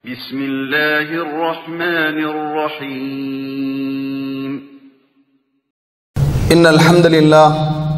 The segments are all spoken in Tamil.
بسم الله الرحمن الرحيم إن الحمد لله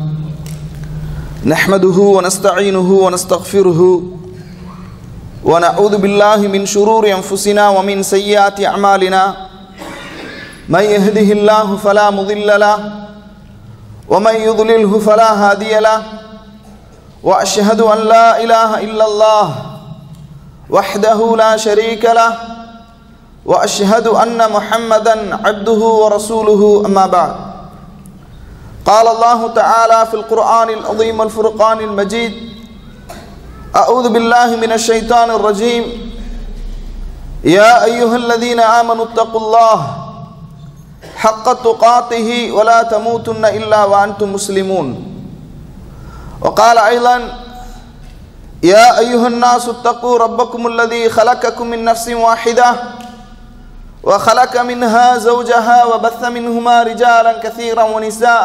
نحمده ونستعينه ونستغفره ونعوذ بالله من شرور أنفسنا ومن سيئات أعمالنا من يهده الله فلا مضل له ومن يضلله فلا هادي له وأشهد أن لا إله إلا الله وحده لا شريك له وأشهد أن محمدا عبده ورسوله أما بعد قال الله تعالى في القرآن العظيم والفرقان المجيد أعوذ بالله من الشيطان الرجيم يا أيها الذين آمنوا اتقوا الله حق تقاته ولا تموتن إلا وأنتم مسلمون وقال أيضا يا أيها الناس اتقوا ربكم الذي خلقكم من نفس واحدة وخلق منها زوجها وبث منهما رجالا كثيرا ونساء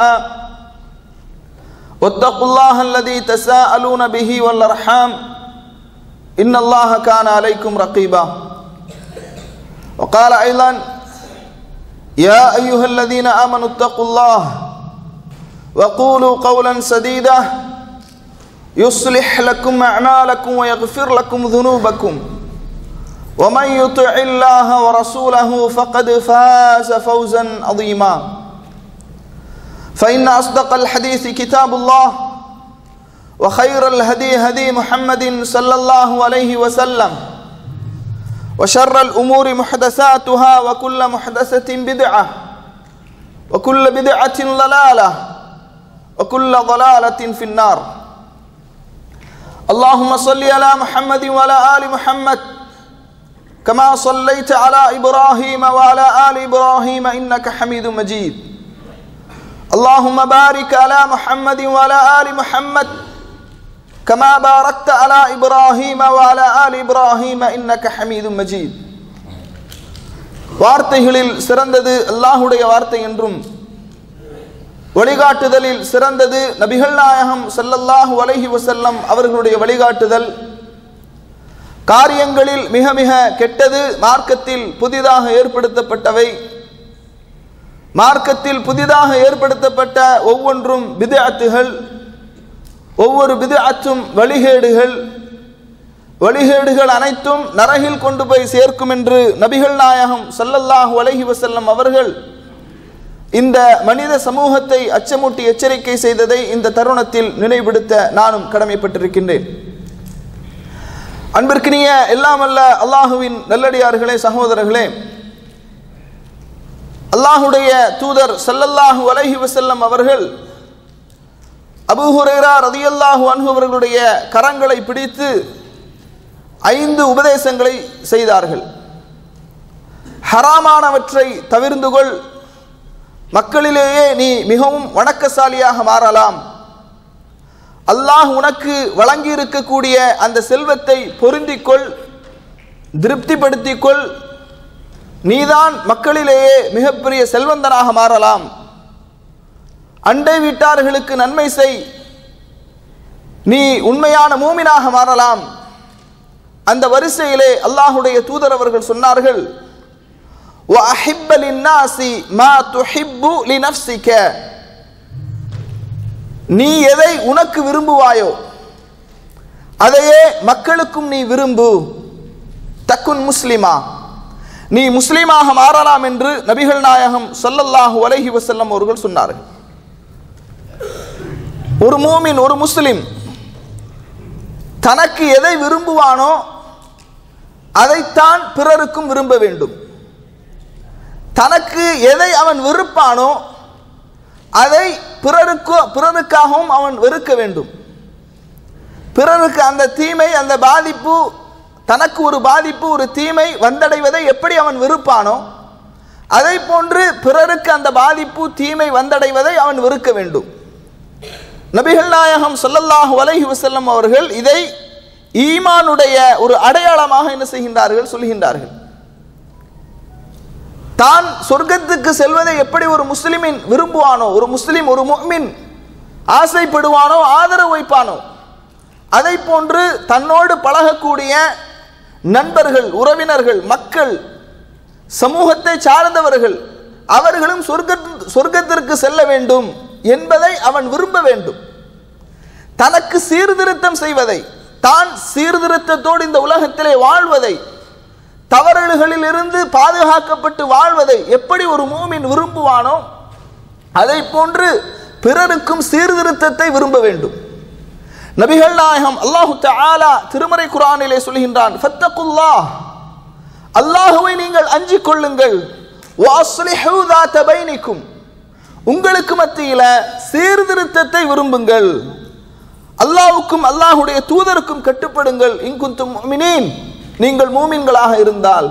واتقوا الله الذي تساءلون به والارحام ان الله كان عليكم رقيبا وقال ايضا يا ايها الذين امنوا اتقوا الله وقولوا قولا سديدا يصلح لكم اعمالكم ويغفر لكم ذنوبكم ومن يطع الله ورسوله فقد فاز فوزا عظيما فإن أصدق الحديث كتاب الله وخير الهدي هدي محمد صلى الله عليه وسلم وشر الأمور محدثاتها وكل محدثة بدعة وكل بدعة ضلالة وكل ضلالة في النار اللهم صل على محمد وعلى آل محمد كما صليت على إبراهيم وعلى آل إبراهيم إنك حميد مجيد اللهم بارك على محمد وعلى آل محمد كما باركت على إبراهيم وعلى آل إبراهيم إنك حميد مجيد வார்த்தைகளில் சிறந்தது அல்லாஹுடைய வார்த்தை என்றும் வழிகாட்டுதலில் சிறந்தது நபிகள் நாயகம் சல்லல்லாஹு அலைஹி வசல்லம் அவர்களுடைய வழிகாட்டுதல் காரியங்களில் மிக மிக கெட்டது மார்க்கத்தில் புதிதாக ஏற்படுத்தப்பட்டவை மார்க்கத்தில் புதிதாக ஏற்படுத்தப்பட்ட ஒவ்வொன்றும் விதஅத்துகள் ஒவ்வொரு விதஅத்தும் வழிகேடுகள் வழிகேடுகள் அனைத்தும் நரகில் கொண்டு போய் சேர்க்கும் என்று நபிகள் நாயகம் சல்லல்லாஹு அலைஹி வசல்லம் அவர்கள் இந்த மனித சமூகத்தை அச்சமூட்டி எச்சரிக்கை செய்ததை இந்த தருணத்தில் நினைவுபடுத்த நானும் கடமைப்பட்டிருக்கின்றேன் அன்பிற்கினிய எல்லாம் அல்ல அல்லாஹுவின் நல்லடியார்களே சகோதரர்களே அல்லாஹுடைய தூதர் சல்லல்லாஹு அலைஹி வசல்லம் அவர்கள் அபுஹுரேரா ரதியல்லாஹு அன்ஹு அவர்களுடைய கரங்களை பிடித்து ஐந்து உபதேசங்களை செய்தார்கள் ஹராமானவற்றை தவிர்ந்து கொள் மக்களிலேயே நீ மிகவும் வணக்கசாலியாக மாறலாம் அல்லாஹ் உனக்கு வழங்கி இருக்கக்கூடிய அந்த செல்வத்தை பொருந்திக்கொள் திருப்திப்படுத்திக்கொள் நீதான் மக்களிலேயே மிகப்பெரிய செல்வந்தனாக மாறலாம் அண்டை வீட்டார்களுக்கு நன்மை செய் நீ உண்மையான மூமினாக மாறலாம் அந்த வரிசையிலே அல்லாஹுடைய தூதர் அவர்கள் சொன்னார்கள் நீ எதை உனக்கு விரும்புவாயோ அதையே மக்களுக்கும் நீ விரும்பு தக்குன் முஸ்லிமா நீ முஸ்லீமாக மாறலாம் என்று நபிகள் நாயகம் சொல்லல்லாஹு அலஹி வசல்லம் அவர்கள் சொன்னார்கள் ஒரு மூமின் ஒரு முஸ்லிம் தனக்கு எதை விரும்புவானோ அதைத்தான் பிறருக்கும் விரும்ப வேண்டும் தனக்கு எதை அவன் வெறுப்பானோ அதை பிறருக்கு பிறருக்காகவும் அவன் வெறுக்க வேண்டும் பிறருக்கு அந்த தீமை அந்த பாதிப்பு தனக்கு ஒரு பாதிப்பு ஒரு தீமை வந்தடைவதை எப்படி அவன் வெறுப்பானோ அதை போன்று பிறருக்கு அந்த பாதிப்பு தீமை வந்தடைவதை அவன் வெறுக்க வேண்டும் நபிகள் நாயகம் சொல்லல்லாஹு அலைஹி வசல்லம் அவர்கள் இதை ஈமானுடைய ஒரு அடையாளமாக என்ன செய்கின்றார்கள் சொல்கின்றார்கள் தான் சொர்க்கத்துக்கு செல்வதை எப்படி ஒரு முஸ்லிமின் விரும்புவானோ ஒரு முஸ்லிம் ஒரு முஹ்மின் ஆசைப்படுவானோ ஆதரவு வைப்பானோ அதை போன்று தன்னோடு பழகக்கூடிய நண்பர்கள் உறவினர்கள் மக்கள் சமூகத்தை சார்ந்தவர்கள் அவர்களும் சொர்க்க சொர்க்கத்திற்கு செல்ல வேண்டும் என்பதை அவன் விரும்ப வேண்டும் தனக்கு சீர்திருத்தம் செய்வதை தான் சீர்திருத்தத்தோடு இந்த உலகத்திலே வாழ்வதை தவறுகளில் இருந்து பாதுகாக்கப்பட்டு வாழ்வதை எப்படி ஒரு மூமின் விரும்புவானோ அதை போன்று பிறருக்கும் சீர்திருத்தத்தை விரும்ப வேண்டும் நபிகள் நாயகம் அல்லாஹு தஆலா திருமறை குரானிலே சொல்கின்றான் ஃபத்தகுல்லாஹ் அல்லாஹுவை நீங்கள் அஞ்சிக் கொள்ளுங்கள் வாஸ்லிஹு தாத பைனிக்கும் உங்களுக்கு மத்தியில சீர்திருத்தத்தை விரும்புங்கள் அல்லாஹ்வுக்கும் அல்லாஹ்வுடைய தூதருக்கும் கட்டுப்படுங்கள் இன்குந்தும் முஃமினீன் நீங்கள் மூமின்களாக இருந்தால்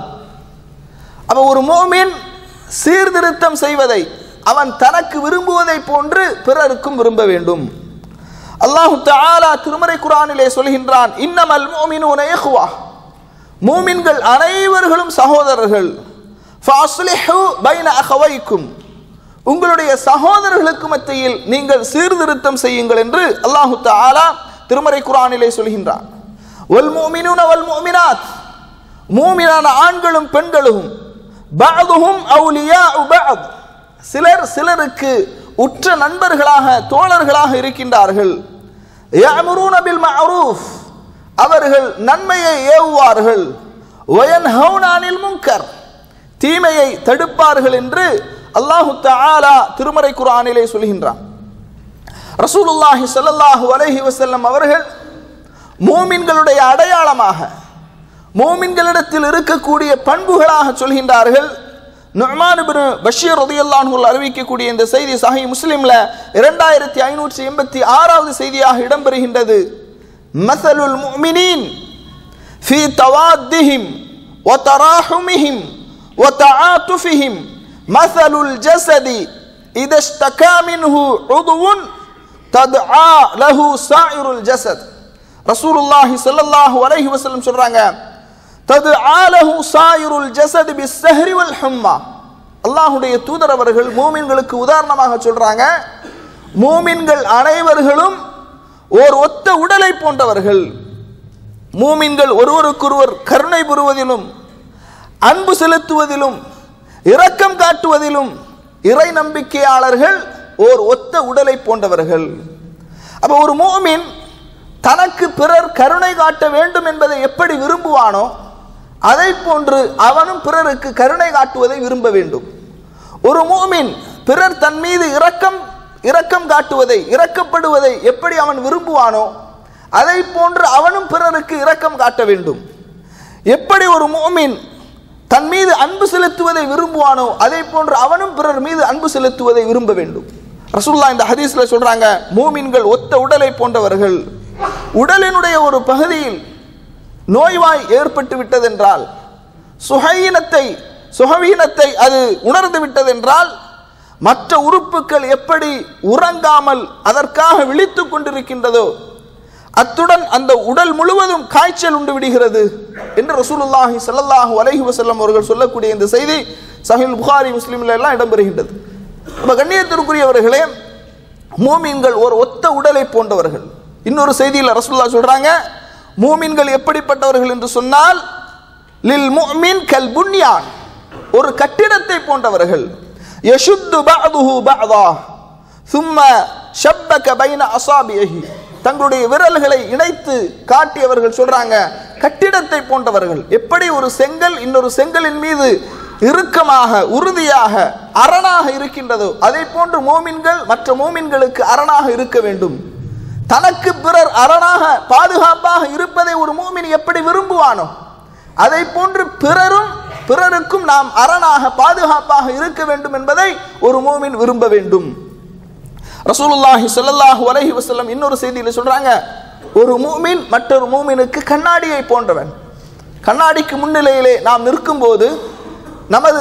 அப்ப ஒரு மூமின் சீர்திருத்தம் செய்வதை அவன் தனக்கு விரும்புவதை போன்று பிறருக்கும் விரும்ப வேண்டும் அல்லாஹு தஆலா திருமறை குரானிலே சொல்கின்றான் இன்னமல் முஃமினூன இஹ்வா மூமின்கள் அனைவர்களும் சகோதரர்கள் ஃபாஸ்லிஹு பைன அகவைக்கும் உங்களுடைய சகோதரர்களுக்கு மத்தியில் நீங்கள் சீர்திருத்தம் செய்யுங்கள் என்று அல்லாஹு தஆலா திருமறை குரானிலே சொல்கின்றான் வல் முஃமினூன வல் முஃமினாத் மூமினான ஆண்களும் பெண்களும் பஅதுஹும் அவுலியாஉ பஅத் சிலர் சிலருக்கு உற்ற நண்பர்களாக தோழர்களாக இருக்கின்றார்கள் யஅமுரூன பில் மஅரூஃப் அவர்கள் நன்மையை ஏவுவார்கள் வயன்ஹவுன அனில் முன்கர் தீமையை தடுப்பார்கள் என்று அல்லாஹு தஆலா திருமறை குர்ஆனிலே சொல்கின்றான் ரசூலுல்லாஹி ஸல்லல்லாஹு அலைஹி வஸல்லம் அவர்கள் மூமின்களுடைய அடையாளமாக மூமின்களிடத்தில் இருக்கக்கூடிய பண்புகளாக சொல்கின்றார்கள் நுஅமான் இப்னு பஷீர் ரலியல்லாஹு அறிவிக்கக்கூடிய இந்த செய்தி சஹீஹ் முஸ்லிம்ல இரண்டாயிரத்தி ஐநூற்றி எண்பத்தி ஆறாவது செய்தியாக இடம்பெறுகின்றது மசலுல் முஃமினீன் في توادهم وتراحمهم وتعاطفهم مثل الجسد إذا اشتكى منه عضو تدعى له سائر الجسد رسول الله صلى الله عليه وسلم சொல்றாங்க تدعى له سائر الجسد بالسهر والحمى அல்லாஹ்வுடைய தூதர் அவர்கள் மூமின்களுக்கு உதாரணமாக சொல்றாங்க மூமின்கள் அனைவர்களும் ஓர் ஒத்த உடலை போன்றவர்கள் மூமின்கள் ஒருவருக்கொருவர் கருணை புரிவதிலும் அன்பு செலுத்துவதிலும் இரக்கம் காட்டுவதிலும் இறை நம்பிக்கையாளர்கள் ஓர் ஒத்த உடலை போன்றவர்கள் அப்ப ஒரு மூமின் தனக்கு பிறர் கருணை காட்ட வேண்டும் என்பதை எப்படி விரும்புவானோ அதை போன்று அவனும் பிறருக்கு கருணை காட்டுவதை விரும்ப வேண்டும் ஒரு மூமின் பிறர் தன் மீது இரக்கம் இரக்கம் காட்டுவதை இரக்கப்படுவதை எப்படி அவன் விரும்புவானோ அதை போன்று அவனும் பிறருக்கு இரக்கம் காட்ட வேண்டும் எப்படி ஒரு மூமின் தன் மீது அன்பு செலுத்துவதை விரும்புவானோ அதை போன்று அவனும் பிறர் மீது அன்பு செலுத்துவதை விரும்ப வேண்டும் ரசூல்லா இந்த ஹதீஸ்ல சொல்றாங்க மூமின்கள் ஒத்த உடலை போன்றவர்கள் உடலினுடைய ஒரு பகுதியில் நோய்வாய் ஏற்பட்டு விட்டதென்றால் சுகையினத்தை சுகவீனத்தை அது உணர்ந்து விட்டதென்றால் மற்ற உறுப்புகள் எப்படி உறங்காமல் அதற்காக விழித்துக் கொண்டிருக்கின்றதோ அத்துடன் அந்த உடல் முழுவதும் காய்ச்சல் உண்டு விடுகிறது என்று ரசூலுல்லாஹி ஸல்லல்லாஹு அலைஹி வஸல்லம் அவர்கள் சொல்லக்கூடிய இந்த செய்தி சஹீல் புகாரி முஸ்லிம்ல எல்லாம் இடம்பெறுகின்றது அப்ப கண்ணியத்திற்குரியவர்களே மூமின்கள் ஒரு ஒத்த உடலை போன்றவர்கள் இன்னொரு செய்தியில் ரசூலுல்லாஹ் சொல்றாங்க மூமின்கள் எப்படிப்பட்டவர்கள் என்று சொன்னால் லில் முஃமின் கல் புன்யான் ஒரு கட்டிடத்தை போன்றவர்கள் யஷுத்து பஅதுஹு பஅதா சும்ம ஷப்பக பைன அசாபியஹி தங்களுடைய விரல்களை இணைத்து காட்டியவர்கள் சொல்றாங்க கட்டிடத்தை போன்றவர்கள் எப்படி ஒரு செங்கல் இன்னொரு செங்கலின் மீது இறுக்கமாக உறுதியாக அரணாக இருக்கின்றதோ அதை போன்று மோமின்கள் மற்ற மோமின்களுக்கு அரணாக இருக்க வேண்டும் தனக்கு பிறர் அரணாக பாதுகாப்பாக இருப்பதை ஒரு மூமின் எப்படி விரும்புவானோ அதை போன்று பிறரும் பிறருக்கும் நாம் அரணாக பாதுகாப்பாக இருக்க வேண்டும் என்பதை ஒரு மூமின் விரும்ப வேண்டும் ரசூலுல்லாஹி ஸல்லல்லாஹு அலைஹி வஸல்லம் இன்னொரு செய்தியில் சொல்றாங்க ஒரு மூமின் மற்றொரு மூமினுக்கு கண்ணாடியை போன்றவன் கண்ணாடிக்கு முன்னிலையிலே நாம் நிற்கும்போது நமது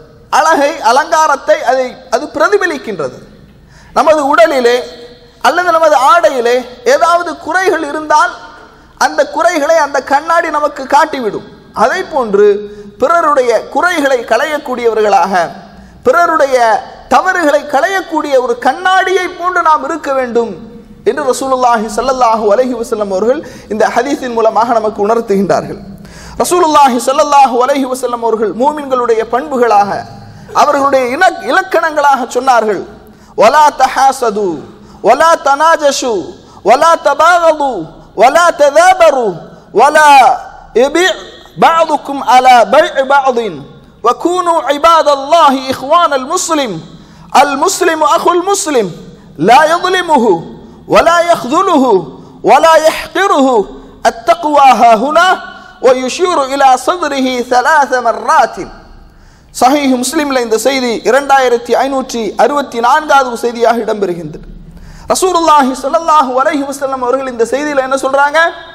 அழகை அலங்காரத்தை அதை அது பிரதிபலிக்கின்றது நமது உடலிலே அல்லது நமது ஆடையிலே ஏதாவது குறைகள் இருந்தால் அந்த குறைகளை அந்த கண்ணாடி நமக்கு காட்டிவிடும் அதை போன்று பிறருடைய குறைகளை களையக்கூடியவர்களாக பிறருடைய தவறுகளை களையக்கூடிய ஒரு கண்ணாடியை போன்று நாம் இருக்க வேண்டும் என்று ரசூலுல்லாஹி ஸல்லல்லாஹு அலைஹி வஸல்லம் அவர்கள் இந்த ஹதீஸின் மூலமாக நமக்கு உணர்த்துகின்றார்கள் ரசூலுல்லாஹி ஸல்லல்லாஹு அலைஹி வஸல்லம் அவர்கள் மூமின்களுடைய பண்புகளாக அவர்களுடைய இன இலக்கணங்களாக சொன்னார்கள் வலா தஹாசது வலா தனாஜஷு வலா தபாகது வலா ததாபரு வலா يبيع بعضكم على بيع بعض وكونوا عباد الله إخوان المسلم المسلم أخو المسلم لا يظلمه ولا يخذله ولا يحقره التقوى ها هنا ويشير إلى صدره ثلاث مرات சஹீஹ் முஸ்லிம்ல இந்த செய்தி இரண்டாயிரத்தி ஐநூற்றி அறுபத்தி நான்காவது செய்தியாக இடம்பெறுகின்றது ரசூலுல்லாஹி ஸல்லல்லாஹு அலைஹி வஸல்லம் அவர்கள் இந்த செய்தியில என்ன சொல்றாங்க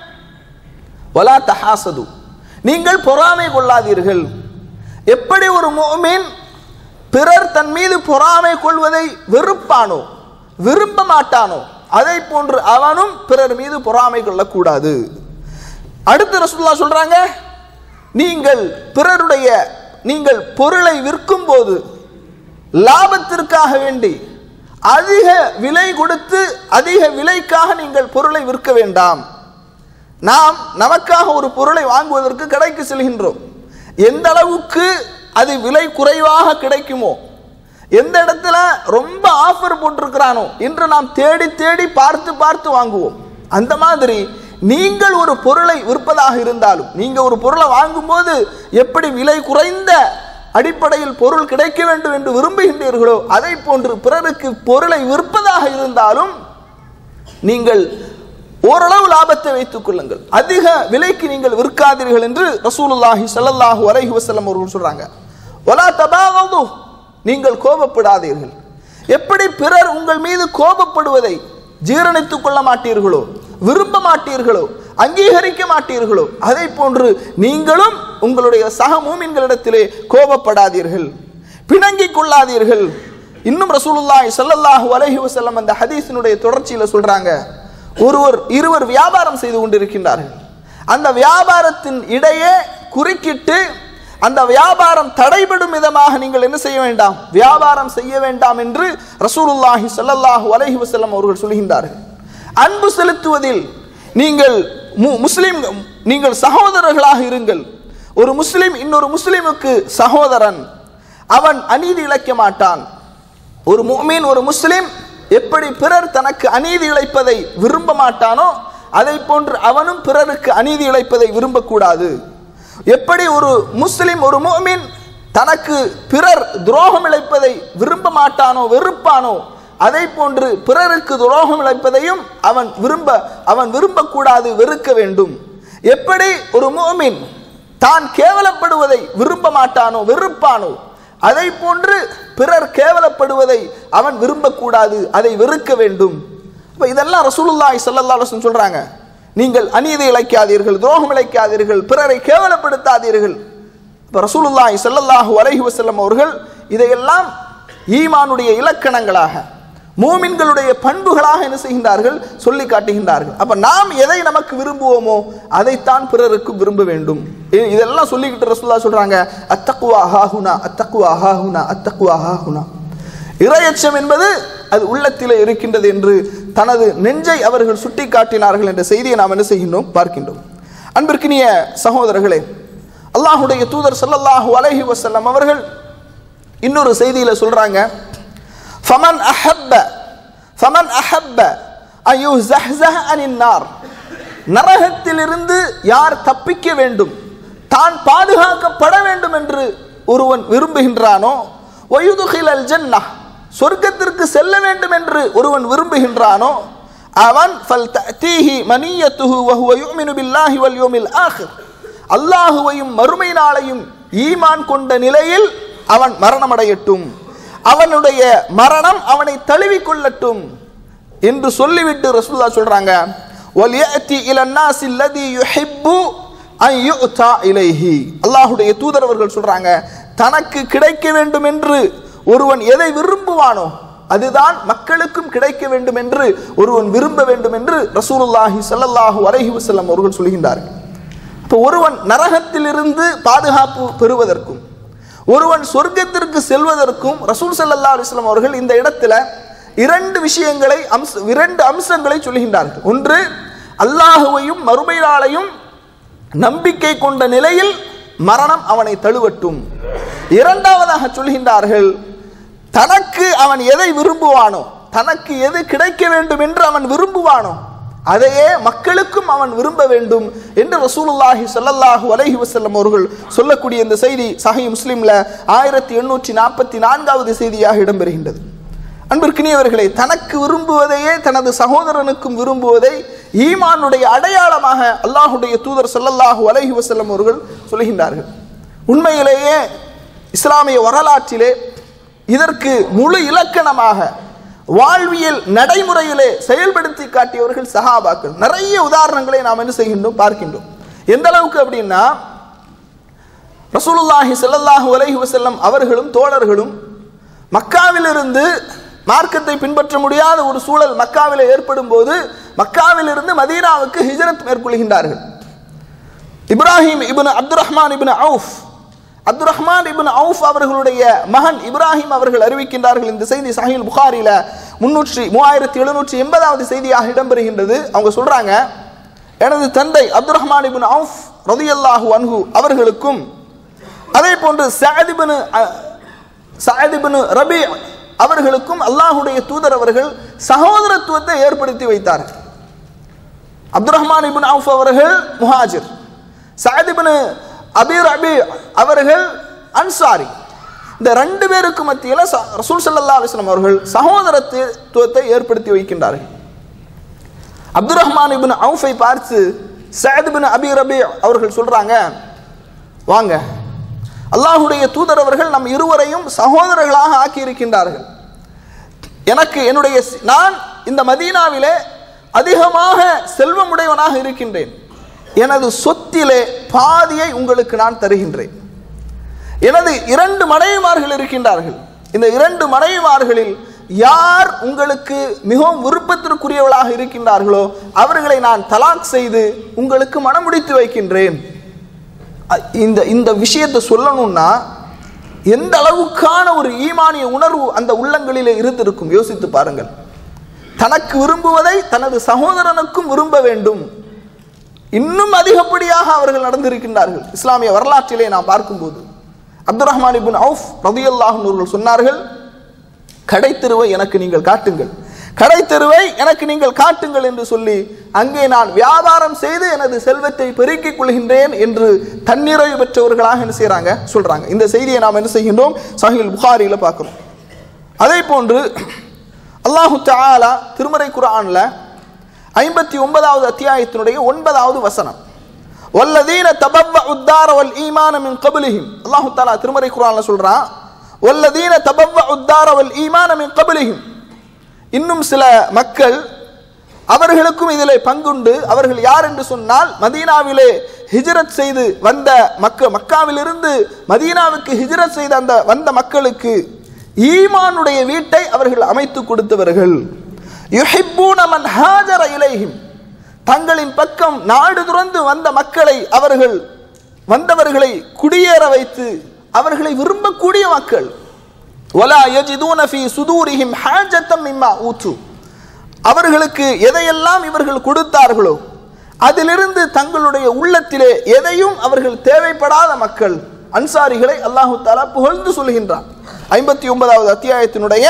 வலா தஹாசது நீங்கள் பொறாமை கொள்ளாதீர்கள் எப்படி ஒரு முஃமின் பிறர் தன் மீது பொறாமை கொள்வதை வெறுப்பானோ விரும்ப மாட்டானோ அதை போன்று அவனும் பிறர் மீது பொறாமை கொள்ளக்கூடாது அடுத்து ரசூலுல்லா சொல்றாங்க நீங்கள் பிறருடைய நீங்கள் பொருளை விற்கும் போது லாபத்திற்காக வேண்டி அதிக விலை கொடுத்து அதிக விலைக்காக நீங்கள் பொருளை விற்க வேண்டாம் நாம் நமக்காக ஒரு பொருளை வாங்குவதற்கு கடைக்கு செல்கின்றோம் எந்த அளவுக்கு அது விலை குறைவாக கிடைக்குமோ எந்த இடத்துல ரொம்ப ஆஃபர் போட்டிருக்கிறானோ என்று நாம் தேடி தேடி பார்த்து பார்த்து வாங்குவோம் அந்த மாதிரி நீங்கள் ஒரு பொருளை விற்பதாக இருந்தாலும் நீங்க ஒரு பொருளை வாங்கும்போது எப்படி விலை குறைந்த அடிப்படையில் பொருள் கிடைக்க வேண்டும் என்று விரும்புகின்றீர்களோ அதை போன்று பிறருக்கு பொருளை விற்பதாக இருந்தாலும் நீங்கள் ஓரளவு லாபத்தை வைத்துக் கொள்ளுங்கள் அதிக விலைக்கு நீங்கள் விற்காதீர்கள் என்று ரசூலுல்லாஹி ஸல்லல்லாஹு அலைஹி வஸல்லம் அவர்கள் சொல்றாங்க வலா தபாகது நீங்கள் கோபப்படாதீர்கள் எப்படி பிறர் உங்கள் மீது கோபப்படுவதை ஜீரணித்துக் கொள்ள மாட்டீர்களோ விரும்ப மாட்டீர்களோ அங்கீகரிக்க மாட்டீர்களோ அதை போன்று நீங்களும் உங்களுடைய சக மூமின்களிடத்திலே கோபப்படாதீர்கள் பிணங்கிக் கொள்ளாதீர்கள் இன்னும் ரசூலுல்லாஹி ஸல்லல்லாஹு அலைஹி வஸல்லம் அந்த ஹதீஸினுடைய தொடர்ச்சியில சொல்றாங்க ஒருவர் இருவர் வியாபாரம் செய்து கொண்டிருக்கின்றார்கள் அந்த வியாபாரத்தின் இடையே குறுக்கிட்டு அந்த வியாபாரம் தடைபடும் விதமாக நீங்கள் என்ன செய்ய வேண்டாம் வியாபாரம் செய்ய வேண்டாம் என்று ரசூலுல்லாஹி ஸல்லல்லாஹு அலைஹி வஸல்லம் அவர்கள் சொல்கின்றார்கள் அன்பு செலுத்துவதில் நீங்கள் மு- முஸ்லிம் நீங்கள் சகோதரர்களாக இருங்கள் ஒரு முஸ்லிம் இன்னொரு முஸ்லிமுக்கு சகோதரன் அவன் அநீதி இழைக்க மாட்டான் ஒரு முஃமின் ஒரு முஸ்லிம் எப்படி பிறர் தனக்கு அநீதி இழைப்பதை விரும்ப மாட்டானோ அதை போன்று அவனும் பிறருக்கு அநீதி இழைப்பதை விரும்பக்கூடாது எப்படி ஒரு முஸ்லிம் ஒரு முஃமின் தனக்கு பிறர் துரோகம் இழைப்பதை விரும்ப மாட்டானோ வெறுப்பானோ அதை போன்று பிறருக்கு துரோகம் இழைப்பதையும் அவன் விரும்ப அவன் விரும்பக்கூடாது வெறுக்க வேண்டும் எப்படி ஒரு முஃமின் தான் கேவலப்படுவதை விரும்ப மாட்டானோ வெறுப்பானோ அதை போன்று பிறர் கேவலப்படுவதை அவன் விரும்பக்கூடாது அதை வெறுக்க வேண்டும் அப்ப இதெல்லாம் ரசூலுல்லாஹி ஸல்லல்லாஹு அலைஹி வஸல்லம் சொல்றாங்க நீங்கள் அநீதி இழைக்காதீர்கள் துரோகம் இழைக்காதீர்கள் பிறரை கேவலப்படுத்தாதீர்கள் இப்ப ரசூலுல்லாஹி ஸல்லல்லாஹு அலைஹி வஸல்லம் அவர்கள் இதையெல்லாம் ஈமானுடைய இலக்கணங்களாக மூமின்களுடைய பண்புகளாக என்ன செய்கின்றார்கள் சொல்லி காட்டுகின்றார்கள் அப்ப நாம் எதை நமக்கு விரும்புவோமோ அதைத்தான் பிறருக்கு விரும்ப வேண்டும் இ- இதெல்லாம் சொல்லிக்கிட்டு ரசூல்லா சொல்றாங்க அத்தக்குவா ஹாஹுனா அத்தக்குவா ஹாஹுனா அத்தக்குவா ஹாஹுனா இரையச்சம் என்பது அது உள்ளத்திலே இருக்கின்றது என்று தனது நெஞ்சை அவர்கள் சுட்டி காட்டினார்கள் என்ற செய்தியை நாம் என்ன செய்கின்றோம் பார்க்கின்றோம் அன்பிற்கினிய சகோதரர்களே அல்லாஹுடைய தூதர் ஸல்லல்லாஹு அலைஹி வஸல்லம் அவர்கள் இன்னொரு செய்தியில சொல்றாங்க ஃபமன் அஹப்ப ஃபமன் அஹப்ப அன் யுஸஹ்ஸஹ அனின் நார் நரகத்திலிருந்து யார் தப்பிக்க வேண்டும் தான் பாதுகாக்கப்பட வேண்டும் என்று ஒருவன் விரும்புகின்றானோ வயுதுகிலல் ஜன்னஹ் சொர்க்கத்திற்கு செல்ல வேண்டும் என்று ஒருவன் விரும்புகின்றானோ அவன் ஃபல் தஅதீஹி மனியத்துஹு வஹுவ யுமினு பில்லாஹி வல் யௌமில் ஆখির அல்லாஹுவையும் மறுமை நாளையும் ஈமான் கொண்ட நிலையில் அவன் மரணமடையட்டும் அவனுடைய மரணம் அவனை தழுவிக் கொள்ளட்டும் என்று சொல்லிவிட்டு ரசூல்லா சொல்றாங்க வலியத்தி இலன்னாசி அல்லதி யுஹிப்பு அன் யுஅதா இலைஹி அல்லாஹ்வுடைய தூதர் அவர்கள் சொல்றாங்க தனக்கு கிடைக்க வேண்டும் என்று ஒருவன் எதை விரும்புவானோ அதுதான் மக்களுக்கும் கிடைக்க வேண்டும் என்று ஒருவன் விரும்ப வேண்டும் என்று ரசூலுல்லாஹி ஸல்லல்லாஹு அலைஹி வஸல்லம் அவர்கள் சொல்கின்றார்கள் இப்போ ஒருவன் நரகத்திலிருந்து பாதுகாப்பு பெறுவதற்கும் ஒருவன் சொர்க்கத்திற்கு செல்வதற்கும் ரசூல் ஸல்லல்லாஹு அலைஹி வஸல்லம் அவர்கள் இந்த இடத்துல இரண்டு விஷயங்களை அம்ச இரண்டு அம்சங்களை சொல்கின்றார்கள் ஒன்று அல்லாஹுவையும் மறுமை நாளையும் நம்பிக்கை கொண்ட நிலையில் மரணம் அவனை தழுவட்டும் இரண்டாவதாக சொல்கின்றார்கள் தனக்கு அவன் எதை விரும்புவானோ தனக்கு எது கிடைக்க வேண்டும் என்று அவன் விரும்புவானோ அதையே மக்களுக்கும் அவன் விரும்ப வேண்டும் என்று ரசூலுல்லாஹி ஸல்லல்லாஹு அலைஹி வஸல்லம் அவர்கள் சொல்லக்கூடிய இந்த செய்தி சஹீஹ் முஸ்லிம்ல ஆயிரத்தி எண்ணூற்றி நாற்பத்தி நான்காவது செய்தியாக இடம்பெறுகின்றது அன்பிற்கினியவர்களே தனக்கு விரும்புவதையே தனது சகோதரனுக்கும் விரும்புவதை ஈமானுடைய அடையாளமாக அல்லாஹுடைய தூதர் ஸல்லல்லாஹு அலைஹி வஸல்லம் அவர்கள் சொல்கின்றார்கள் உண்மையிலேயே இஸ்லாமிய வரலாற்றிலே இதற்கு முழு இலக்கணமாக வாழ்வியல் நடைமுறையிலே செயல்படுத்தி காட்டியவர்கள் சஹாபாக்கள் நிறைய உதாரணங்களை நாம் என்ன செய்கின்றோம் பார்க்கின்றோம் எந்த அளவுக்கு அப்படின்னா ரசூலுல்லாஹி ஸல்லல்லாஹு அலைஹி வஸல்லம் அவர்களும் தோழர்களும் மக்காவிலிருந்து மார்க்கத்தை பின்பற்ற முடியாத ஒரு சூழல் மக்காவில் ஏற்படும் போது மக்காவிலிருந்து மதீனாவுக்கு ஹிஜரத் மேற்கொள்கின்றார்கள் Ibrahim ibn Abdul Rahman ibn Awf Abdul Rahman ibn Awf அவர்களுடைய மகன் இப்ராஹிம் அவர்கள் அறிவிக்கின்றார்கள் இந்த செய்தி சஹீல் புகாரில முன்னூற்றி மூவாயிரத்தி எழுநூற்றி எண்பதாவது செய்தியாக இடம்பெறுகின்றது அவங்க சொல்றாங்க எனது தந்தை அப்துல் ரஹ்மான் இப்னு அவுஃப் ரதியல்லாஹு அன்ஹு அவர்களுக்கும் அதே போன்று சாதிபின் சாதிபின் ரபி அவர்களுக்கும் அல்லாஹுடைய தூதர் அவர்கள் சகோதரத்துவத்தை ஏற்படுத்தி வைத்தார்கள் அப்துல் ரஹ்மான் இபின் அவுஃப் அவர்கள் முஹாஜிர் சாதிபின் அபீர் அபி அவர்கள் அன்சாரி இந்த ரெண்டு பேருக்கு மத்தியில் ச- ரசூல் ஸல்லல்லாஹு அலைஹி வஸல்லம் அவர்கள் சகோதரத்துவத்தை ஏற்படுத்தி வைக்கின்றார்கள் அப்துல் ரஹ்மான் இபின் அவுஃபை பார்த்து சயத் பின் அபி ரபி அவர்கள் சொல்றாங்க வாங்க அல்லாஹுடைய தூதர் அவர்கள் நம் இருவரையும் சகோதரர்களாக ஆக்கி இருக்கின்றார்கள் எனக்கு என்னுடைய சி- நான் இந்த மதீனாவிலே அதிகமாக செல்வமுடையவனாக இருக்கின்றேன் எனது சொத்திலே பாதியை உங்களுக்கு நான் தருகின்றேன் எனது இரண்டு மனைவிமார்கள் இருக்கின்றார்கள் இந்த இரண்டு மனைவிமார்களில் யார் உங்களுக்கு மிகவும் விருப்பத்திற்குரியவளாக இருக்கின்றார்களோ அவர்களை நான் தலாக் செய்து உங்களுக்கு மனமுடித்து வைக்கின்றேன் அ- இந்த இந்த விஷயத்தை சொல்லணும்னா எந்த அளவுக்கான ஒரு ஈமானிய உணர்வு அந்த உள்ளங்களிலே இருந்திருக்கும் யோசித்து பாருங்கள் தனக்கு விரும்புவதை தனது சகோதரனுக்கும் விரும்ப வேண்டும் இன்னும் அதிகப்படியாக அவர்கள் நடந்திருக்கின்றார்கள் இஸ்லாமிய வரலாற்றிலே நாம் பார்க்கும்போது அப்துல் ரஹ்மான் இபின் அவுஃப் ரதியல்லாஹு அவர்கள் சொன்னார்கள் கடை தெருவை எனக்கு நீங்கள் காட்டுங்கள் கடை தெருவை எனக்கு நீங்கள் காட்டுங்கள் என்று சொல்லி அங்கே நான் வியாபாரம் செய்து எனது செல்வத்தை பெருக்கிக் கொள்கின்றேன் என்று தன்னிறைவு பெற்றவர்களாக என்ன செய்றாங்க சொல்றாங்க இந்த செய்தியை நாம் என்ன செய்கின்றோம் சஹீல் புகாரியில் பார்க்கிறோம் அதே போன்று அல்லாஹு தஆலா திருமறை குர்ஆன்ல ஐம்பத்தி ஒன்பதாவது அத்தியாயத்தினுடைய ஒன்பதாவது வசனம் வல்லதீன தபவ்வ உத்தார வல் ஈமான மின் கபலிஹிம் அல்லாஹு தஆலா திருமறை குர்ஆன்ல சொல்றான் வல்லதீன தபவ்வ உத்தார வல் ஈமான மின் கபலிஹிம் இன்னும் சில மக்கள் அவர்களுக்கும் இதிலே பங்குண்டு அவர்கள் யார் என்று சொன்னால் மதீனாவிலே ஹிஜ்ரத் செய்து வந்த மக்க மக்காவிலிருந்து மதீனாவுக்கு ஹிஜ்ரத் செய்த அந்த வந்த மக்களுக்கு ஈமானுடைய வீட்டை அவர்கள் அமைத்து கொடுத்தவர்கள் யுஹிப்பூன மன் ஹாஜர இலைஹிம் தங்களின் பக்கம் நாடு துறந்து வந்த மக்களை அவர்கள் வந்தவர்களை குடியேற வைத்து அவர்களை விரும்பக்கூடிய மக்கள் ولا يجدون في صدورهم حاجة مما ஊத்து அவர்களுக்கு எதையெல்லாம் இவர்கள் கொடுத்தார்களோ அதிலிருந்து தங்களுடைய உள்ளத்திலே எதையும் அவர்கள் தேவைப்படாத மக்கள் அன்சாரிகளை அல்லாஹு தாலா புகழ்ந்து சொல்கின்றான் ஐம்பத்தி ஒன்பதாவது அத்தியாயத்தினுடைய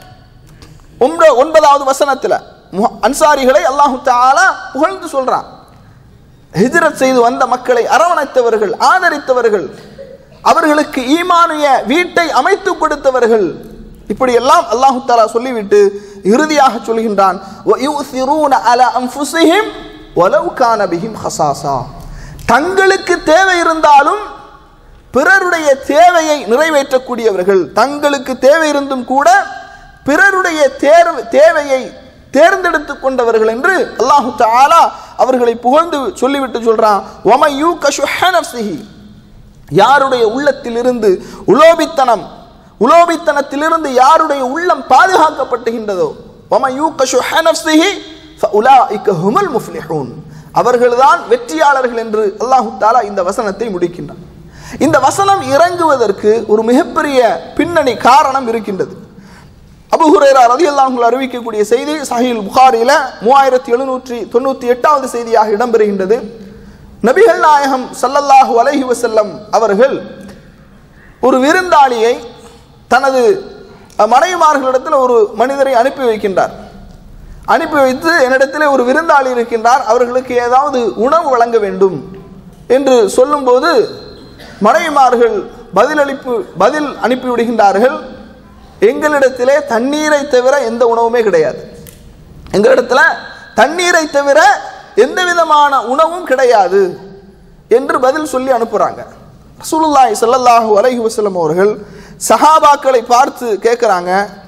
ஒன்ப- ஒன்பதாவது வசனத்தில் அன்சாரிகளை அல்லாஹு தாலா புகழ்ந்து சொல்றான் ஹிஜ்ரத் செய்து வந்த மக்களை அரவணைத்தவர்கள் ஆதரித்தவர்கள் அவர்களுக்கு ஈமானிய வீட்டை அமைத்து கொடுத்தவர்கள் இப்படி எல்லாம் அல்லாஹு தாலா சொல்லிவிட்டு இறுதியாக சொல்கின்றான் وَيُؤْثِرُونَ عَلَى أَنفُسِهِمْ وَلَوْ كَانَ بِهِمْ خَصَاصَةٌ தங்களுக்கு தேவை இருந்தாலும் பிறருடைய தேவையை நிறைவேற்றக்கூடியவர்கள் தங்களுக்கு தேவை இருந்தும் கூட பிறருடைய தேர்வு தேவையை தேர்ந்தெடுத்து கொண்டவர்கள் என்று அல்லாஹு தஆலா அவர்களை புகழ்ந்து சொல்லிவிட்டு சொல்றான் "வமன் யூக ஷுஹ நஃப்ஸிஹி." யாருடைய உள்ளத்திலிருந்து உலோபித்தனம் உலோபித்தனத்திலிருந்து யாருடைய உள்ளம் பாதுகாக்கப்பட்டுகின்றதோ "வமன் யூக ஷுஹ நஃப்ஸிஹி ஃபஉலாஇக ஹுமுல் முஃப்லிஹூன்." அவர்கள்தான் வெற்றியாளர்கள் என்று அல்லாஹு தாலா இந்த வசனத்தை முடிக்கின்றான் இந்த வசனம் இறங்குவதற்கு ஒரு மிகப்பெரிய பின்னணி காரணம் இருக்கின்றது அபு ஹுரேரா ரதியல்லாஹு அறிவிக்கக்கூடிய செய்தி சஹீல் புகாரில மூவாயிரத்தி எழுநூற்றி தொண்ணூற்றி எட்டாவது செய்தியாக இடம்பெறுகின்றது நபிகள் நாயகம் ஸல்லல்லாஹு அலைஹி வஸல்லம் அவர்கள் ஒரு விருந்தாளியை தனது அஹ், மனைவிமார்களிடத்தில் ஒரு மனிதரை அனுப்பி வைக்கின்றார் அனுப்பி வைத்து என்னிடத்திலே ஒரு விருந்தாளி இருக்கின்றார் அவர்களுக்கு ஏதாவது உணவு வழங்க வேண்டும் என்று சொல்லும்போது மனைவிமார்கள் பதிலளிப்பு பதில் அனுப்பி விடுகின்றார்கள் எங்களிடத்திலே தண்ணீரை தவிர எந்த உணவுமே கிடையாது எங்களிடத்துல தண்ணீரை தவிர எந்த விதமான உணவும் கிடையாது என்று பதில் சொல்லி அனுப்புறாங்க ரசூலுல்லாஹி ஸல்லல்லாஹு அலைஹி வஸல்லம் அவர்கள் சஹாபாக்களை பார்த்து கேட்குறாங்க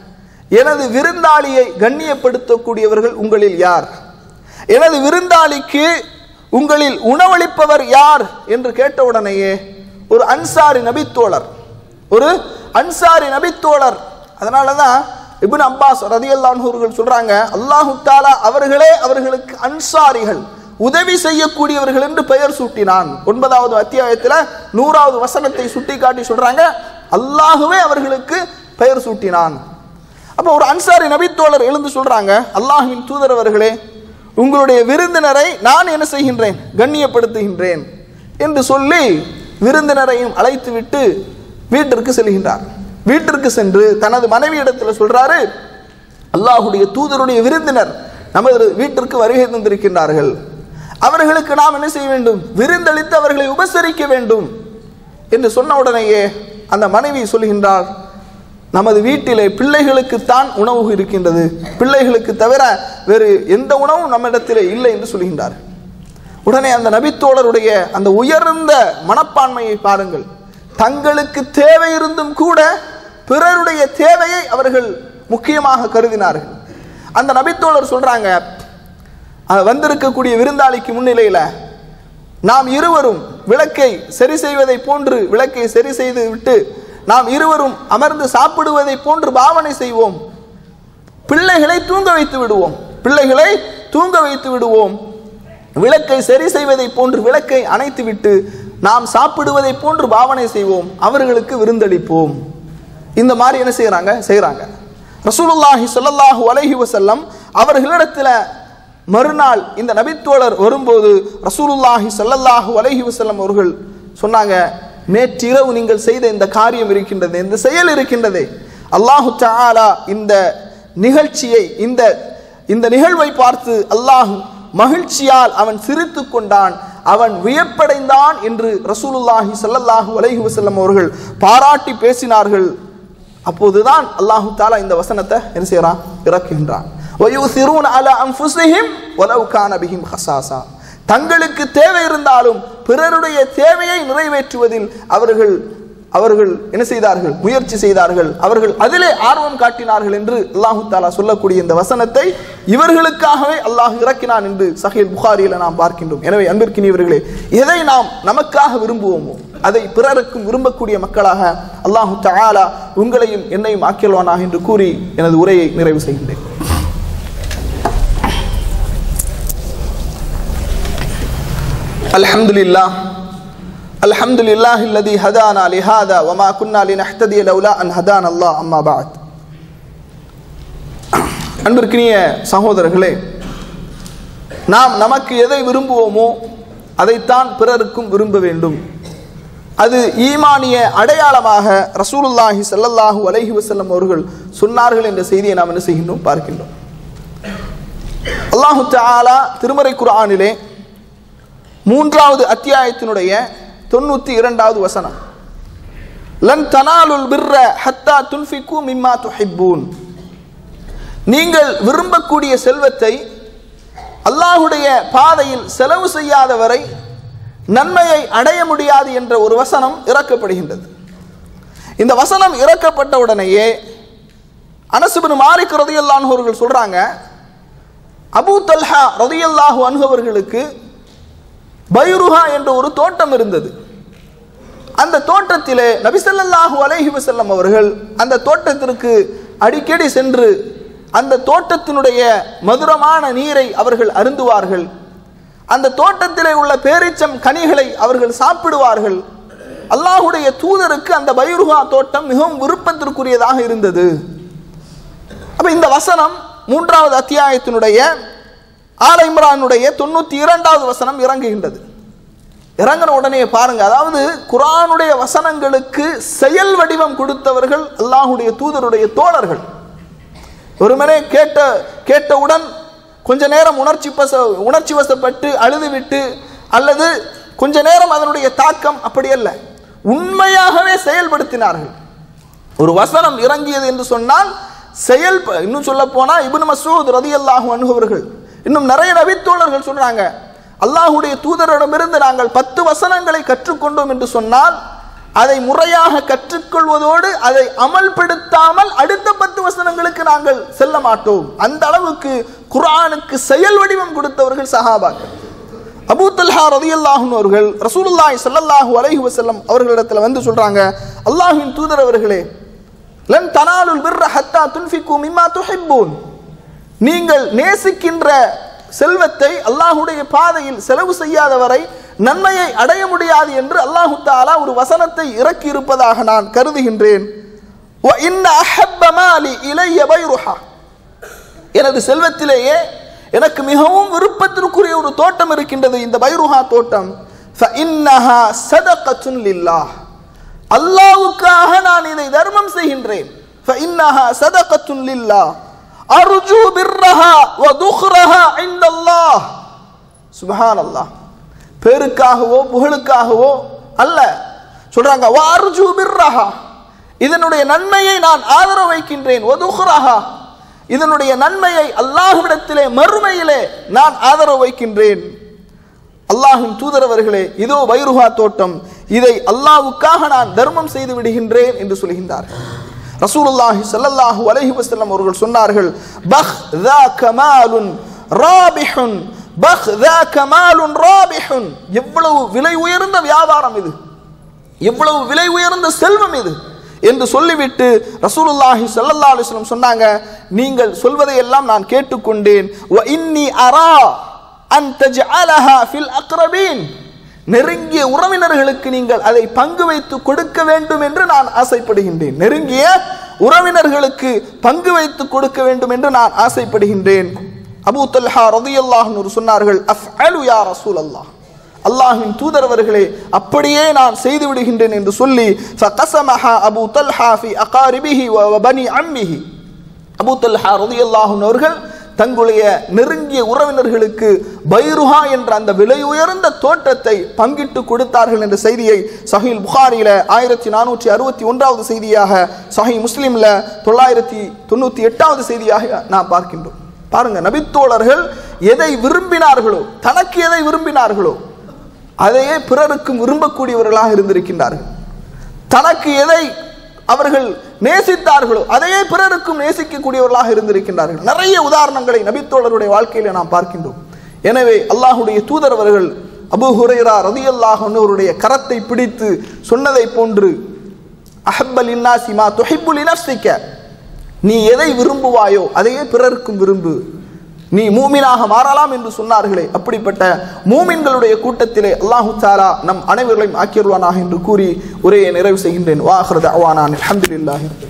எனது விருந்தாளியை கண்ணியப்படுத்தக்கூடியவர்கள் உங்களில் யார் எனது விருந்தாளிக்கு உங்களில் உணவளிப்பவர் யார் என்று கேட்டவுடனேயே ஒரு அன்சாரி நபித்தோழர் ஒரு அன்சாரி நபித்தோழர் அதனால தான் இப்னு அப்பாஸ் ரதியல்லான்ஹூர்கள் சொல்றாங்க அல்லாஹு தாலா அவர்களே அவர்களுக்கு அன்சாரிகள் உதவி செய்யக்கூடியவர்கள் என்று பெயர் சூட்டினான் ஒன்பதாவது அத்தியாயத்தில் நூறாவது வசனத்தை சுட்டிக்காட்டி சொல்றாங்க அல்லாஹுவே அவர்களுக்கு பெயர் சூட்டினான் அப்போ ஒரு அன்சாரி நபித்தோழர் எழுந்து சொல்றாங்க அல்லாஹ்வின் தூதர் அவர்களே உங்களுடைய விருந்தினரை நான் என்ன செய்கின்றேன் கண்ணியப்படுத்துகின்றேன் என்று சொல்லி விருந்தினரையும் அழைத்து விட்டு வீட்டிற்கு செல்கின்றார் வீட்டிற்கு சென்று தனது மனைவியிடத்தில் சொல்றாரு அல்லாஹுடைய தூதருடைய விருந்தினர் நமது வீட்டிற்கு வருகை தந்திருக்கின்றார்கள் அவர்களுக்கு நாம் என்ன செய்ய வேண்டும் விருந்தளித்து அவர்களை உபசரிக்க வேண்டும் என்று சொன்ன உடனேயே அந்த மனைவி சொல்கின்றார் நமது வீட்டிலே பிள்ளைகளுக்குத்தான் உணவு இருக்கின்றது பிள்ளைகளுக்கு தவிர வேறு எந்த உணவும் நம்மிடத்திலே இல்லை என்று சொல்கின்றார் உடனே அந்த நபித்தோழருடைய அந்த உயர்ந்த மனப்பான்மையை பாருங்கள் தங்களுக்கு தேவை இருந்தும் கூட பிறருடைய தேவையை அவர்கள் முக்கியமாக கருதினார்கள் அந்த நபித்தோழர் சொல்றாங்க அஹ், வந்திருக்கக்கூடிய விருந்தாளிக்கு முன்னிலையில் நாம் இருவரும் விளக்கை சரி செய்வதை போன்று விளக்கை சரி செய்து விட்டு நாம் இருவரும் அமர்ந்து சாப்பிடுவதை போன்று பாவனை செய்வோம் பிள்ளைகளை தூங்க வைத்து விடுவோம் பிள்ளைகளை தூங்க வைத்து விடுவோம் விளக்கை சரி செய்வதை போன்று விளக்கை அணைத்து விட்டு நாம் சாப்பிடுவதை போன்று பாவனை செய்வோம் அவர்களுக்கு விருந்தளிப்போம் இந்த மாதிரி என்ன செய்யறாங்க செய்றாங்க ரசூலுல்லாஹி ஸல்லல்லாஹு அலைஹி வஸல்லம் அவர்களிடத்தில் மறுநாள் இந்த நபித்தோழர் வரும்போது ரசூலுல்லாஹி ஸல்லல்லாஹு அலைஹி வஸல்லம் அவர்கள் சொன்னாங்க நேற்றிரவு நீங்கள் செய்த இந்த காரியம் இருக்கின்றது இந்த செயல் இருக்கின்றதே அல்லாஹு தஆலா இந்த நிகழ்ச்சியை இந்த இந்த நிகழ்வை பார்த்து அல்லாஹ் மகிழ்ச்சியால் அவன் சிரித்து கொண்டான் அவன் வியப்படைந்தான் என்று ரசூலுல்லாஹி ஸல்லல்லாஹு அலைஹி வஸல்லம் அவர்கள் பாராட்டி பேசினார்கள் அப்போதுதான் அல்லாஹு தாலா இந்த வசனத்தை என்ன செய்யறான் இறக்குகின்றான் وَيُؤْثِرُونَ عَلَى أَنفُسِهِمْ وَلَوْ كَانَ بِهِمْ خَصَاصَةٌ தங்களுக்கு தேவை இருந்தாலும் பிறருடைய தேவையை நிறைவேற்றுவதில் அவர்கள் அவர்கள் என்ன செய்தார்கள் முயற்சி செய்தார்கள் அவர்கள் அதிலே ஆர்வம் காட்டினார்கள் என்று அல்லாஹு தாலா சொல்லக்கூடிய இந்த வசனத்தை இவர்களுக்காகவே அல்லாஹ் இறக்கினான் என்று சஹீல் புகாரியில் நாம் பார்க்கின்றோம் எனவே அன்பிற்கினியவர்களே எதை நாம் நமக்காக விரும்புவோமோ அதை பிறருக்கும் விரும்பக்கூடிய மக்களாக அல்லாஹு தஆலா உங்களையும் என்னையும் ஆக்கியல்வானாக என்று கூறி எனது உரையை நிறைவு செய்கின்றேன் الحمد لله الحمد لله الذي هدانا لهذا وما كنا لنهتدي لولا أن هدانا الله أما بعد அன்பிற்கினிய சகோதரர்களே நாம் நமக்கு எதை விரும்புவோமோ அதைத்தான் பிறருக்கும் விரும்ப வேண்டும் அது ஈமானிய அடையாளமாக ரசூலுல்லாஹி ஸல்லல்லாஹு அலைஹி வஸல்லம் அவர்கள் சொன்னார்கள் என்ற செய்தியை நாம் என்ன செய்கின்றோம் பார்க்கின்றோம் அல்லாஹு தஆலா திருமறை குர்ஆனிலே மூன்றாவது அத்தியாயத்தினுடைய தொண்ணூத்தி இரண்டாவது வசனம் லன் தனாலுல் பிர்ர ஹத்தா துன்ஃபிகு மிம்மா துஹிப்பூன் நீங்கள் விரும்பக்கூடிய செல்வத்தை அல்லாஹுடைய பாதையில் செலவு செய்யாத வரை நன்மையை அடைய முடியாது என்ற ஒரு வசனம் இறக்கப்படுகின்றது இந்த வசனம் இறக்கப்பட்ட உடனேயே அனசுபின் மாலிக் ரதியல்லான் அவர்கள் சொல்றாங்க அபூ தல்ஹா ரதியல்லாஹு அன்ஹு அவர்களுக்கு பைருஹா என்ற ஒரு தோட்டம் இருந்தது அந்த தோட்டத்திலே நபிசல்லாஹு அலைஹி வஸல்லம் அவர்கள் அந்த தோட்டத்திற்கு அடிக்கடி சென்று அந்த தோட்டத்தினுடைய மதுரமான நீரை அவர்கள் அருந்துவார்கள் அந்த தோட்டத்திலே உள்ள பேரிச்சம் கனிகளை அவர்கள் சாப்பிடுவார்கள் அல்லாஹுடைய தூதருக்கு அந்த பைருஹா தோட்டம் மிகவும் விருப்பத்திற்குரியதாக இருந்தது அப்ப இந்த வசனம் மூன்றாவது அத்தியாயத்தினுடைய ஆல இம்ரானுடைய தொண்ணூத்தி இரண்டாவது வசனம் இறங்குகின்றது இறங்கின உடனே பாருங்க அதாவது குரானுடைய வசனங்களுக்கு செயல் வடிவம் கொடுத்தவர்கள் அல்லாஹுடைய தூதருடைய தோழர்கள் ஒருமனே கேட்ட கேட்டவுடன் கொஞ்ச நேரம் உணர்ச்சி பச உணர்ச்சி வசப்பட்டு அழுதுவிட்டு அல்லது கொஞ்ச நேரம் அதனுடைய தாக்கம் அப்படி அல்ல உண்மையாகவே செயல்படுத்தினார்கள் ஒரு வசனம் இறங்கியது என்று சொன்னால் செயல் இன்னும் சொல்ல போனா இப்னு மசூத் ரதியல்லாஹு அனுபவர்கள் இன்னும் நிறைய நபித்தோழர்கள் சொல்றாங்க அல்லாஹுடைய தூதரிடமிருந்து நாங்கள் பத்து வசனங்களை கற்றுக்கொண்டோம் என்று சொன்னால் அதை முறையாக கற்றுக்கொள்வதோடு அதை அமல்படுத்தாமல் அடுத்த பத்து வசனங்களுக்கு நாங்கள் செல்ல மாட்டோம் அந்த அளவுக்கு குர்ஆனுக்கு செயல் வடிவம் கொடுத்தவர்கள் சஹாபாக்கள் அபூ தல்ஹா ரதியல்லாஹு அவர்கள் ரசூலுல்லாஹி ஸல்லல்லாஹு அலைஹி வஸல்லம் அவர்களிடத்துல வந்து சொல்றாங்க அல்லாஹ்வின் தூதர் அவர்களே லன் தனாலுல் பிர்ர ஹத்தா துன்ஃபிகு மிம்மா துஹிப்பூன் நீங்கள் நேசிக்கின்ற செல்வத்தை அல்லாஹுடைய பாதையில் செலவு செய்யாதவரை நன்மையை அடைய முடியாது என்று அல்லாஹு தாலா ஒரு வசனத்தை இறக்கி இருப்பதாக நான் கருதுகின்றேன் வ இன்ன அஹப்ப மாலி இலைய பைருஹா எனது செல்வத்திலேயே எனக்கு மிகவும் விருப்பத்திற்குரிய ஒரு தோட்டம் இருக்கின்றது இந்த பைருஹா தோட்டம் فإنها صدقة لله அல்லாவுக்காக நான் இதை தர்மம் செய்கின்றேன் فإنها صدقة لله أرجو برها وذخرها عند الله سبحان الله பேருக்காகவோ புகழுக்காகவோ அல்ல சொல்றாங்க வார்ஜு பிர்ரஹா இதனுடைய நன்மையை நான் ஆதரவு வைக்கின்றேன் ஒதுஹ்ரஹா இதனுடைய நன்மையை அல்லாஹ்விடத்திலே மறுமையிலே நான் ஆதரவு வைக்கின்றேன் அல்லாஹின் தூதரவர்களே இதோ வைருஹா தோட்டம் இதை அல்லாஹ்வுக்காக நான் தர்மம் செய்து விடுகின்றேன் என்று சொல்கின்றார் ரசூலுல்லாஹி ஸல்லல்லாஹு அலைஹி வஸல்லம் அவர்கள் சொன்னார்கள் பஹ் தா கமாலுன் ராபிஹுன் பஹ் தா கமாலுன் ராபிஹுன் எவ்வளவு விலை உயர்ந்த வியாபாரம் இது எவ்வளவு விலை உயர்ந்த செல்வம் இது என்று சொல்லிவிட்டு ரசூலுல்லாஹி ஸல்லல்லாஹு அலைஹி வஸல்லம் சொன்னாங்க நீங்கள் சொல்வதை எல்லாம் நான் கேட்டுக்கொண்டேன் வ இன்னி அரா அன் தஜ்அலஹா ஃபில் அக்ரபீன் நெருங்கிய உறவினர்களுக்கு நீங்கள் அதை பங்கு வைத்து கொடுக்க வேண்டும் என்று நான் ஆசைப்படுகின்றேன் நெருங்கிய உறவினர்களுக்கு பங்கு வைத்து கொடுக்க வேண்டும் என்று நான் ஆசைப்படுகின்றேன் அபூ தல்ஹா ரதியல்லாஹு அன்ஹு சொன்னார்கள் அஃஅலு யா ரசூலல்லாஹ் அல்லாஹ்வின் தூதரவர்களே அப்படியே நான் செய்து விடுகின்றேன் என்று சொல்லி ஃபகஸமஹா அபூ தல்ஹா ஃபி அகாரிபிஹி வ பனி அம்மிஹி அபூ தல்ஹா ரலியல்லாஹு அன்ஹு அவர்கள் தங்களுடைய நெருங்கிய உறவினர்களுக்கு பைருஹா என்ற அந்த விலை உயர்ந்த தோட்டத்தை பங்கிட்டு கொடுத்தார்கள் என்ற செய்தியை சஹீல் புகாரில ஆயிரத்தி நானூற்றி அறுபத்தி ஒன்றாவது செய்தியாக சஹி முஸ்லிம்ல தொள்ளாயிரத்தி தொண்ணூத்தி எட்டாவது செய்தியாக நாம் பார்க்கின்றோம் பாருங்க நபித்தோழர்கள் எதை விரும்பினார்களோ தனக்கு எதை விரும்பினார்களோ அதையே பிறருக்கும் விரும்பக்கூடியவர்களாக இருந்திருக்கின்றார்கள் தனக்கு எதை அவர்கள் நேசித்தார்களோ அதையே பிறருக்கும் நேசிக்கக்கூடியவர்களாக இருந்திருக்கின்றார்கள் நிறைய உதாரணங்களை நபித்தோழருடைய வாழ்க்கையில நாம் பார்க்கின்றோம் எனவே அல்லாஹுடைய தூதர் அவர்கள் அபு ஹுரைரா ரதி அல்லாஹனுடைய கரத்தை பிடித்து சொன்னதை போன்று அஹப்பல் இன்னாசி மா துஹிப்புல் இனஃப்சிக்க நீ எதை விரும்புவாயோ அதையே பிறருக்கும் விரும்பு நீ மூமினாக மாறலாம் என்று சொன்னார்களே அப்படிப்பட்ட மூமின்களுடைய கூட்டத்திலே அல்லாஹு தாலா நம் அனைவர்களையும் ஆக்கிடுவானாக என்று கூறி உரையை நிறைவு செய்கின்றேன் வாஹ்ரத் அவானான் அல்ஹம்துலில்லாஹி